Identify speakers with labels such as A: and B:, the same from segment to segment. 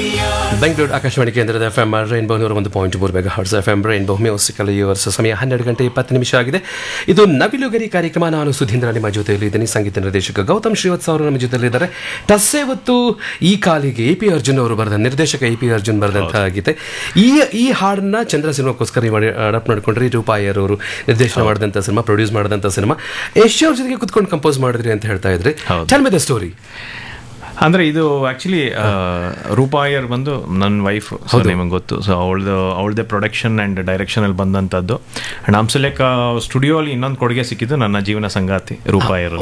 A: ಬೆಂಗಳೂರು ಆಕಾಶವಾಣಿ ಕೇಂದ್ರದ F M rainbow ನೂರ ಒಂದು ಪಾಯಿಂಟ್ ಮೂರು megahertz F M Rainbow musical yours ಸಮಯ ಹನ್ನೆರಡು ಗಂಟೆ ಇಪ್ಪತ್ತು ನಿಮಿಷ ಆಗಿದೆ ಇದು ನವಿಲುಗರಿ ಕಾರ್ಯಕ್ರಮ ನಾನು ಸುಧೀಂದ್ರ ನಿಮ್ಮ ಜೊತೆಯಲ್ಲಿ ಇದ್ದೀನಿ ಸಂಗೀತ ನಿರ್ದೇಶಕ ಗೌತಮ್ ಶ್ರೀವತ್ಸ ಅವರು ನಮ್ಮ ಜೊತೆಯಲ್ಲಿದ್ದಾರೆ ಟಸ್ಸೆ ಹೊತ್ತು ಈ ಕಾಲಿಗೆ ಎ ಪಿ ಅರ್ಜುನ್ ಅವರು ಬರೆದ ನಿರ್ದೇಶಕ ಎ ಪಿ ಅರ್ಜುನ್ ಬರೆದಂತಹ ಗೀತೆ ಈ ಈ ಹಾಡನ್ನ ಚಂದ್ರ ಸಿನಿಮಾಕ್ಕೋಸ್ಕರ ಮಾಡಿ ಅಡಾಪ್ಟ್ ಮಾಡ್ಕೊಂಡ್ರಿ ರೂಪಾಯರ್ ಅವರು ನಿರ್ದೇಶನ ಮಾಡಿದಂಥ ಸಿನಿಮಾ ಪ್ರೊಡ್ಯೂಸ್ ಮಾಡಿದಂಥ ಸಿನಿಮಾ ಯಶ್ ಅವ್ರ ಜೊತೆಗೆ ಕುತ್ಕೊಂಡು ಕಂಪೋಸ್ ಮಾಡಿದ್ರಿ ಅಂತ ಹೇಳ್ತಾ ಇದ್ರಿ
B: ಹೌದು.
A: ಟೆಲ್ ಮಿ ದ ಸ್ಟೋರಿ
B: ಅಂದ್ರೆ ಇದು ಆಕ್ಚುಲಿ ರೂಪಾಯರ್ ಬಂದು ನನ್ನ ವೈಫ್ ಸೊ ನಿಮಗೆ ಗೊತ್ತು ಸೊ ಅವಳದು ಅವಳದೇ ಪ್ರೊಡಕ್ಷನ್ ಅಂಡ್ ಡೈರೆಕ್ಷನ್ ಅಲ್ಲಿ ಬಂದಂತದ್ದು ಅಂಡ್ ಹಂಸಲೇಖ ಸ್ಟುಡಿಯೋ ಅಲ್ಲಿ ಇನ್ನೊಂದು ಕೊಡುಗೆ ಸಿಕ್ಕಿದ್ದು ನನ್ನ ಜೀವನ ಸಂಗಾತಿ ರೂಪಾಯರ್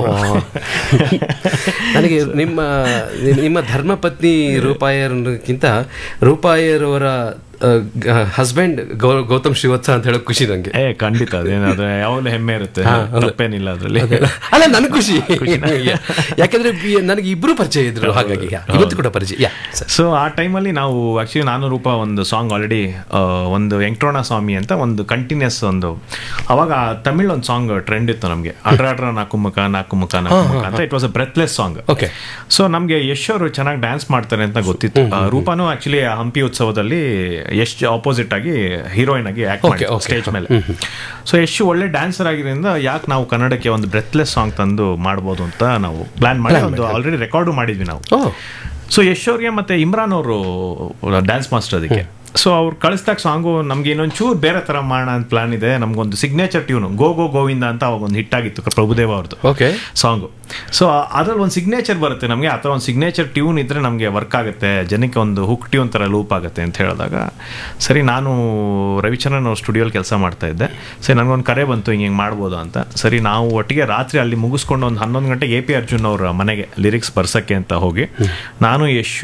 A: ನನಗೆ ನಿಮ್ಮ ನಿಮ್ಮ ಧರ್ಮಪತ್ನಿ ರೂಪಾಯರ್ಗಿಂತ ರೂಪಾಯರ್ ಅವರ ಹಸ್ಬೆಂಡ್ ಗೌತಮ್ ಶ್ರೀವತ್ಸ ಅಂತ ಹೇಳೋ ಖುಷಿ ನಂಗೆ
B: ಏ ಖಂಡಿತ ಅದೇನಾದ್ರೆ ಯಾವಾಗಲೂ ಹೆಮ್ಮೆ ಇರುತ್ತೆ ತಪ್ಪೇನಿಲ್ಲ ಅದ್ರಲ್ಲಿ
A: ಅಲ್ಲ ನನ್ ಖುಷಿ ಯಾಕಂದ್ರೆ ಬಿ- ನನಗೆ ಇಬ್ರು ಪರಿಚಯ ಇದ್ರು ಹಾಗಾಗಿ ಯಾ, ಇವತ್ತು ಕೂಡ ಪರಿಚಯ ಯಾ ಸರ್
B: ಸೊ ಆ ಟೈಮಲ್ಲಿ ನಾವು ಆಕ್ಚುಲಿ ನಾನು ರೂಪ ಒಂದು ಸಾಂಗ್ ಆಲ್ರೆಡಿ ಒಂದು ವೆಂಕಟರಮಣ ಸ್ವಾಮಿ ಅಂತ ಒಂದು ಕಂಟಿನ್ಯೂಸ್ ಒಂದು ಅವಾಗ ತಮಿಳ್ ಒಂದು ಸಾಂಗ್ ಟ್ರೆಂಡ್ ಇತ್ತು ನಮಗೆ ಅಡ್ರ ಅಡ್ರ ನಾಲ್ಕು ಮುಖ ನಾಲ್ಕು ಮುಖ ನಾಲ್ಕು ಮುಖ ಅಂತ it was a breathless song
A: okay
B: so ನಮಗೆ ಯಶ್ ಅವರು ಚೆನ್ನಾಗಿ ಡ್ಯಾನ್ಸ್ ಮಾಡ್ತಾರೆ ಅಂತ ಗೊತ್ತಿತ್ತು ಆ, ರೂಪಾನು ಆಕ್ಚುಲಿ ಹಂಪಿ ಉತ್ಸವದಲ್ಲಿ ಯಶ್ ಆಪೋಸಿಟ್ ಆಗಿ ಹೀರೋಯಿನ್ ಆಗಿ ಆಕ್ಟ್
A: Okay,
B: ಮಾಡಿ
A: okay.
B: ಸ್ಟೇಜ್ ಮೇಲೆ ಸೊ ಯಶ್ ಒಳ್ಳೆ ಡ್ಯಾನ್ಸರ್ ಆಗಿರೋದ್ರಿಂದ ಯಾಕೆ ನಾವು ಕನ್ನಡಕ್ಕೆ ಒಂದು ಬ್ರೆತ್ಲೆಸ್ ಸಾಂಗ್ ತಂದು ಮಾಡ್ಬೋದು ಅಂತ ನಾವು ಪ್ಲಾನ್ ಮಾಡಿ ಒಂದು ಆಲ್ರೆಡಿ ರೆಕಾರ್ಡು ಮಾಡಿದ್ವಿ ನಾವು
A: ಓ
B: ಸೊ ಯಶ್ ಅವ್ರಿಗೆ ಮತ್ತೆ ಇಮ್ರಾನ್ ಅವರು ಡ್ಯಾನ್ಸ್ ಮಾಸ್ಟರ್ ಅದಕ್ಕೆ ಸೊ ಅವ್ರು ಕಳಿಸ್ದಾಗ ಸಾಂಗು ನಮ್ಗೆ ಇನ್ನೊಂದು ಚೂರು ಬೇರೆ ತರ ಮಾಡೋಣ ಅಂತ ಪ್ಲಾನ್ ಇದೆ ನಮ್ಗೊಂದು signature tune go go Govinda ಅಂತ ಅವಾಗ ಒಂದು ಹಿಟ್ ಆಗಿತ್ತು ಪ್ರಭುದೇವ ಅವ್ರದ್ದು
A: ಓಕೆ
B: ಸಾಂಗು ಸೊ ಅದ್ರಲ್ಲಿ ಒಂದು ಸಿಗ್ನೇಚರ್ ಬರುತ್ತೆ ನಮಗೆ ಆ ಥರ ಒಂದು ಸಿಗ್ನೇಚರ್ ಟ್ಯೂನ್ ಇದ್ರೆ ನಮಗೆ ವರ್ಕ್ ಆಗುತ್ತೆ ಜನಕ್ಕೆ ಒಂದು ಹುಕ್ ಟ್ಯೂನ್ ಥರ ಲೂಪ್ ಆಗುತ್ತೆ ಅಂತ ಹೇಳಿದಾಗ ಸರಿ ನಾನು ರವಿಚಂದ್ರನ್ ಅವ್ರ ಸ್ಟುಡಿಯೋಲಿ ಕೆಲಸ ಮಾಡ್ತಾ ಇದ್ದೆ ಸರಿ ನನಗೊಂದು ಕರೆ ಬಂತು ಹಿಂಗೆ ಹಿಂಗೆ ಮಾಡ್ಬೋದು ಅಂತ ಸರಿ ನಾವು ಒಟ್ಟಿಗೆ ರಾತ್ರಿ ಅಲ್ಲಿ ಮುಗಿಸ್ಕೊಂಡು ಒಂದು ಹನ್ನೊಂದು ಗಂಟೆಗೆ ಎ ಪಿ ಅರ್ಜುನ್ ಅವರ ಮನೆಗೆ ಲಿರಿಕ್ಸ್ ಬರ್ಸಕ್ಕೆ ಅಂತ ಹೋಗಿ ನಾನು ಯಶ್